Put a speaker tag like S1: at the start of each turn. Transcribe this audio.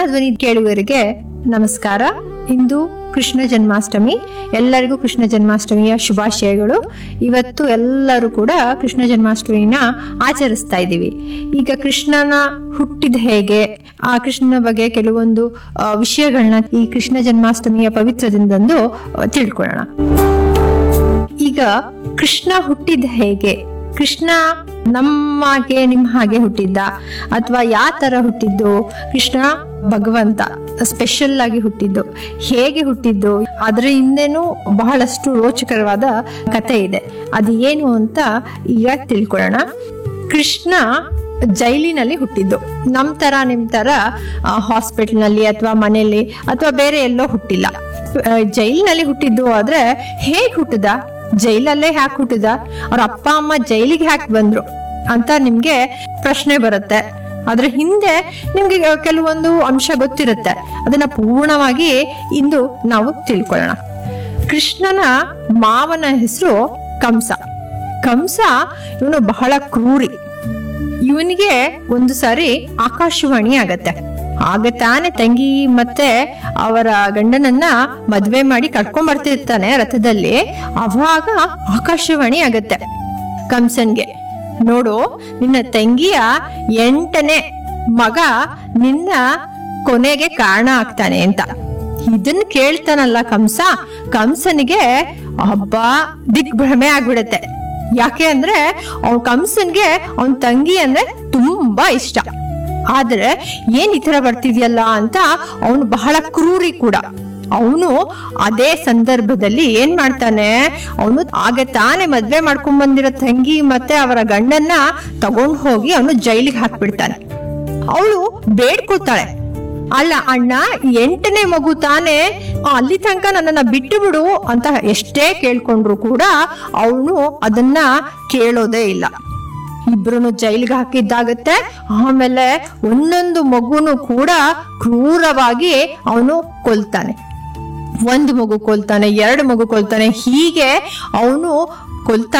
S1: ಧ್ವನಿ ಕೇಳುಗರಿಗೆ ನಮಸ್ಕಾರ ಇಂದು ಕೃಷ್ಣ ಜನ್ಮಾಷ್ಟಮಿ ಎಲ್ಲರಿಗೂ ಕೃಷ್ಣ ಜನ್ಮಾಷ್ಟಮಿಯ ಶುಭಾಶಯಗಳು ಇವತ್ತು ಎಲ್ಲರೂ ಕೂಡ ಕೃಷ್ಣ ಜನ್ಮಾಷ್ಟಮಿನ ಆಚರಿಸ್ತಾ ಇದ್ದೀವಿ ಈಗ ಕೃಷ್ಣನ ಹುಟ್ಟಿದ ಹೇಗೆ ಆ ಕೃಷ್ಣನ ಬಗ್ಗೆ ಕೆಲವೊಂದು ಆ, ವಿಷಯಗಳನ್ನ ಈ ಕೃಷ್ಣ ಜನ್ಮಾಷ್ಟಮಿಯ ಪವಿತ್ರ ದಿನದಂದು ಆ, ತಿಳ್ಕೊಳ್ಳೋಣ ಈಗ ಕೃಷ್ಣ ಹುಟ್ಟಿದ ಹೇಗೆ ಕೃಷ್ಣ ನಮ್ಮಾಗೆ ನಿಮ್ ಹಾಗೆ ಹುಟ್ಟಿದ್ದ ಅಥವಾ ಯಾವ ತರ ಹುಟ್ಟಿದ್ದು ಕೃಷ್ಣ ಭಗವಂತ ಸ್ಪೆಷಲ್ ಆಗಿ ಹುಟ್ಟಿದ್ದು ಹೇಗೆ ಹುಟ್ಟಿದ್ದು ಅದರ ಹಿಂದೆನೂ ಬಹಳಷ್ಟು ರೋಚಕರವಾದ ಕತೆ ಇದೆ ಅದು ಏನು ಅಂತ ಈಗ ತಿಳ್ಕೊಳ್ಳೋಣ ಕೃಷ್ಣ ಜೈಲಿನಲ್ಲಿ ಹುಟ್ಟಿದ್ದು ನಮ್ ತರ ನಿಮ್ ತರ ಹಾಸ್ಪಿಟಲ್ ನಲ್ಲಿ ಅಥವಾ ಮನೆಯಲ್ಲಿ ಅಥವಾ ಬೇರೆ ಎಲ್ಲೋ ಹುಟ್ಟಿಲ್ಲ ಆ, ಜೈಲಿನಲ್ಲಿ ಹುಟ್ಟಿದ್ದು ಆದ್ರೆ ಹೇಗ್ ಹುಟ್ಟಿದ ಜೈಲಲ್ಲೇ ಹ್ಯಾಕ್ ಹುಟ್ಟಿದ ಅವ್ರ ಅಪ್ಪ ಅಮ್ಮ ಜೈಲಿಗೆ ಹ್ಯಾಕ್ ಬಂದ್ರು ಅಂತ ನಿಮ್ಗೆ ಪ್ರಶ್ನೆ ಬರುತ್ತೆ ಅದ್ರ ಹಿಂದೆ ನಿಮ್ಗೆ ಕೆಲವೊಂದು ಅಂಶ ಗೊತ್ತಿರುತ್ತೆ ಅದನ್ನ ಪೂರ್ಣವಾಗಿ ಇಂದು ನಾವು ತಿಳ್ಕೊಳ್ಳೋಣ ಕೃಷ್ಣನ ಮಾವನ ಹೆಸರು ಕಂಸ ಕಂಸ ಇವನು ಬಹಳ ಕ್ರೂರಿ ಇವನಿಗೆ ಒಂದು ಸಾರಿ ಆಕಾಶವಾಣಿ ಆಗತ್ತೆ ಆಗ ತಾನೇ ತಂಗಿ ಮತ್ತೆ ಅವರ ಗಂಡನನ್ನ ಮದ್ವೆ ಮಾಡಿ ಕರ್ಕೊಂಡ್ ಬರ್ತಿರ್ತಾನೆ ರಥದಲ್ಲಿ ಅವಾಗ ಆಕಾಶವಾಣಿ ಆಗತ್ತೆ ಕಂಸನ್ಗೆ ನೋಡು ನಿನ್ನ ತಂಗಿಯ ಎಂಟನೇ ಮಗ ನಿನ್ನ ಕೊನೆಗೆ ಕಾರಣ ಆಗ್ತಾನೆ ಅಂತ ಇದನ್ನ ಕೇಳ್ತಾನಲ್ಲ ಕಂಸ ಕಂಸನಿಗೆ ಹಬ್ಬ ದಿಗ್ಭ್ರಮೆ ಆಗ್ಬಿಡತ್ತೆ ಯಾಕೆ ಅಂದ್ರೆ ಅವ್ನ ಕಂಸನ್ಗೆ ಅವನ್ ತಂಗಿ ಅಂದ್ರೆ ತುಂಬಾ ಇಷ್ಟ ಆದ್ರೆ ಏನ್ ಈ ತರ ಬರ್ತಿದ್ಯಲ್ಲ ಅಂತ ಅವನು ಬಹಳ ಕ್ರೂರಿ ಕೂಡ ಅವನು ಅದೇ ಸಂದರ್ಭದಲ್ಲಿ ಏನ್ ಮಾಡ್ತಾನೆ ಅವನು ಆಗ ತಾನೇ ಮದ್ವೆ ಮಾಡ್ಕೊಂಡ್ ಬಂದಿರೋ ತಂಗಿ ಮತ್ತೆ ಅವರ ಗಂಡನ್ನ ತಗೊಂಡ್ ಹೋಗಿ ಅವನು ಜೈಲಿಗೆ ಹಾಕ್ಬಿಡ್ತಾನೆ ಅವಳು ಬೇಡ್ಕೊತಾಳೆ ಅಲ್ಲ ಅಣ್ಣ ಎಂಟನೇ ಮಗು ತಾನೇ ಅಲ್ಲಿ ತನಕ ನನ್ನನ್ನ ಬಿಟ್ಟು ಬಿಡು ಅಂತ ಎಷ್ಟೇ ಕೇಳ್ಕೊಂಡ್ರು ಕೂಡ ಅವನು ಅದನ್ನ ಕೇಳೋದೇ ಇಲ್ಲ ಇಬ್ರು ಜೈಲಿಗೆ ಹಾಕಿದ್ದಾಗತ್ತೆ ಆಮೇಲೆ ಒಂದೊಂದು ಮಗುನು ಕೂಡ ಕ್ರೂರವಾಗಿ ಅವನು ಕೊಲ್ತಾನೆ ಒಂದು ಮಗು ಕೊಲ್ತಾನೆ ಎರಡು ಮಗು ಕೊಲ್ತಾನೆ ಹೀಗೆ ಅವನು ಕೊಲ್ತಾ